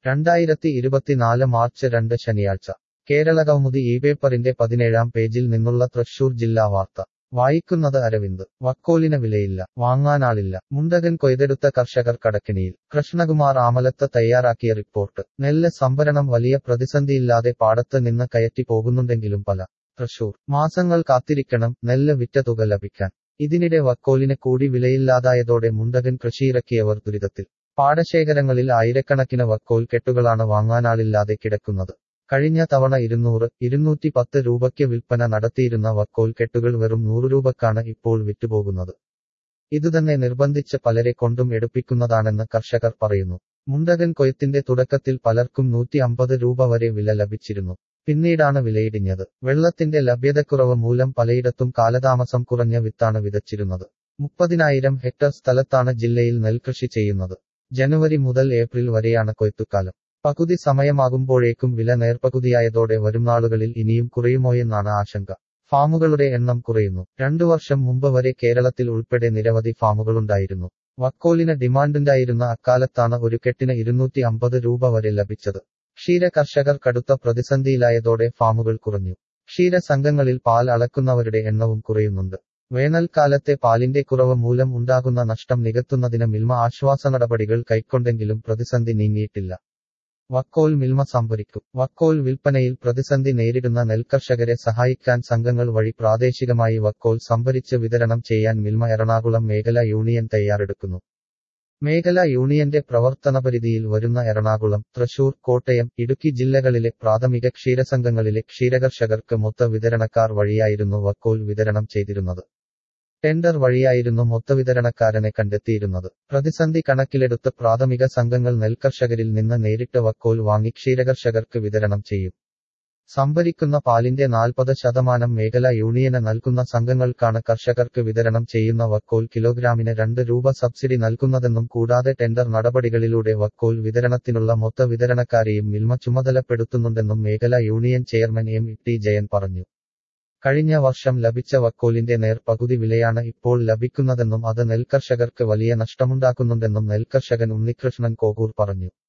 രണ്ടായിരത്തി ഇരുപത്തിനാല് മാർച്ച് രണ്ട് ശനിയാഴ്ച കേരള കൗമുദി ഈ പേപ്പറിന്റെ പതിനേഴാം പേജിൽ നിന്നുള്ള തൃശൂർ ജില്ലാ വാർത്ത വായിക്കുന്നത് അരവിന്ദ് വക്കോലിന് വിലയില്ല വാങ്ങാനാളില്ല മുണ്ടകൻ കൊയ്തെടുത്ത കർഷകർ കടക്കിണിയിൽ കൃഷ്ണകുമാർ ആമലത്ത് തയ്യാറാക്കിയ റിപ്പോർട്ട് നെല്ല് സംഭരണം വലിയ പ്രതിസന്ധിയില്ലാതെ പാടത്ത് നിന്ന് കയറ്റി പോകുന്നുണ്ടെങ്കിലും പല തൃശൂർ മാസങ്ങൾ കാത്തിരിക്കണം നെല്ല് വിറ്റ തുക ലഭിക്കാൻ ഇതിനിടെ വക്കോലിന് കൂടി വിലയില്ലാതായതോടെ മുണ്ടകൻ കൃഷിയിറക്കിയവർ ദുരിതത്തിൽ പാടശേഖരങ്ങളിൽ ആയിരക്കണക്കിന് വക്കോൽ കെട്ടുകളാണ് വാങ്ങാനാളില്ലാതെ കിടക്കുന്നത് കഴിഞ്ഞ തവണ ഇരുന്നൂറ് ഇരുന്നൂറ്റി പത്ത് രൂപയ്ക്ക് വിൽപ്പന നടത്തിയിരുന്ന വക്കോൽ കെട്ടുകൾ വെറും നൂറ് രൂപക്കാണ് ഇപ്പോൾ വിറ്റുപോകുന്നത് ഇതുതന്നെ നിർബന്ധിച്ച് പലരെ കൊണ്ടും എടുപ്പിക്കുന്നതാണെന്ന് കർഷകർ പറയുന്നു മുണ്ടകൻ കൊയ്ത്തിന്റെ തുടക്കത്തിൽ പലർക്കും നൂറ്റി അമ്പത് രൂപ വരെ വില ലഭിച്ചിരുന്നു പിന്നീടാണ് വിലയിടിഞ്ഞത് വെള്ളത്തിന്റെ ലഭ്യതക്കുറവ് മൂലം പലയിടത്തും കാലതാമസം കുറഞ്ഞ വിത്താണ് വിതച്ചിരുന്നത് മുപ്പതിനായിരം ഹെക്ടർ സ്ഥലത്താണ് ജില്ലയിൽ നെൽകൃഷി ചെയ്യുന്നത് ജനുവരി മുതൽ ഏപ്രിൽ വരെയാണ് കൊയ്ത്തുകാലം പകുതി സമയമാകുമ്പോഴേക്കും വില നേർപകുതിയായതോടെ വരുംനാളുകളിൽ ഇനിയും കുറയുമോയെന്നാണ് ആശങ്ക ഫാമുകളുടെ എണ്ണം കുറയുന്നു രണ്ടു വർഷം മുമ്പ് വരെ കേരളത്തിൽ ഉൾപ്പെടെ നിരവധി ഫാമുകളുണ്ടായിരുന്നു വക്കോലിന് ഡിമാൻഡുണ്ടായിരുന്ന അക്കാലത്താണ് ഒരു കെട്ടിന് ഇരുന്നൂറ്റി അമ്പത് രൂപ വരെ ലഭിച്ചത് ക്ഷീര കർഷകർ കടുത്ത പ്രതിസന്ധിയിലായതോടെ ഫാമുകൾ കുറഞ്ഞു ക്ഷീര സംഘങ്ങളിൽ പാൽ അളക്കുന്നവരുടെ എണ്ണവും കുറയുന്നുണ്ട് വേനൽക്കാലത്തെ പാലിന്റെ കുറവ് മൂലം ഉണ്ടാകുന്ന നഷ്ടം നികത്തുന്നതിന് മിൽമ ആശ്വാസ നടപടികൾ കൈക്കൊണ്ടെങ്കിലും പ്രതിസന്ധി നീങ്ങിയിട്ടില്ല വക്കോൽ മിൽമ സംഭരിക്കും വക്കോൽ വിൽപ്പനയിൽ പ്രതിസന്ധി നേരിടുന്ന നെൽകർഷകരെ സഹായിക്കാൻ സംഘങ്ങൾ വഴി പ്രാദേശികമായി വക്കോൽ സംഭരിച്ച് വിതരണം ചെയ്യാൻ മിൽമ എറണാകുളം മേഖല യൂണിയൻ തയ്യാറെടുക്കുന്നു മേഖല യൂണിയന്റെ പ്രവർത്തനപരിധിയിൽ വരുന്ന എറണാകുളം തൃശൂർ കോട്ടയം ഇടുക്കി ജില്ലകളിലെ പ്രാഥമിക ക്ഷീരസംഘങ്ങളിലെ ക്ഷീരകർഷകർക്ക് മൊത്ത വിതരണക്കാർ വഴിയായിരുന്നു വക്കോൽ വിതരണം ചെയ്തിരുന്നത് ടെൻഡർ വഴിയായിരുന്നു മൊത്തവിതരണക്കാരനെ കണ്ടെത്തിയിരുന്നത് പ്രതിസന്ധി കണക്കിലെടുത്ത് പ്രാഥമിക സംഘങ്ങൾ നെൽകർഷകരിൽ നിന്ന് നേരിട്ട് വക്കോൽ വാങ്ങി ക്ഷീരകർഷകർക്ക് വിതരണം ചെയ്യും സംഭരിക്കുന്ന പാലിന്റെ നാൽപ്പത് ശതമാനം മേഖല യൂണിയന് നൽകുന്ന സംഘങ്ങൾക്കാണ് കർഷകർക്ക് വിതരണം ചെയ്യുന്ന വക്കോൽ കിലോഗ്രാമിന് രണ്ട് രൂപ സബ്സിഡി നൽകുന്നതെന്നും കൂടാതെ ടെൻഡർ നടപടികളിലൂടെ വക്കോൽ വിതരണത്തിനുള്ള മൊത്ത വിതരണക്കാരെയും മിൽമ ചുമതലപ്പെടുത്തുന്നുണ്ടെന്നും മേഖല union chairman M T Jayan പറഞ്ഞു കഴിഞ്ഞ വർഷം ലഭിച്ച വക്കോലിന്റെ നേർ പകുതി വിലയാണ് ഇപ്പോൾ ലഭിക്കുന്നതെന്നും അത് നെൽകർഷകർക്ക് വലിയ നഷ്ടമുണ്ടാക്കുന്നുണ്ടെന്നും നെൽകർഷകൻ ഉണ്ണികൃഷ്ണൻ കോകൂർ പറഞ്ഞു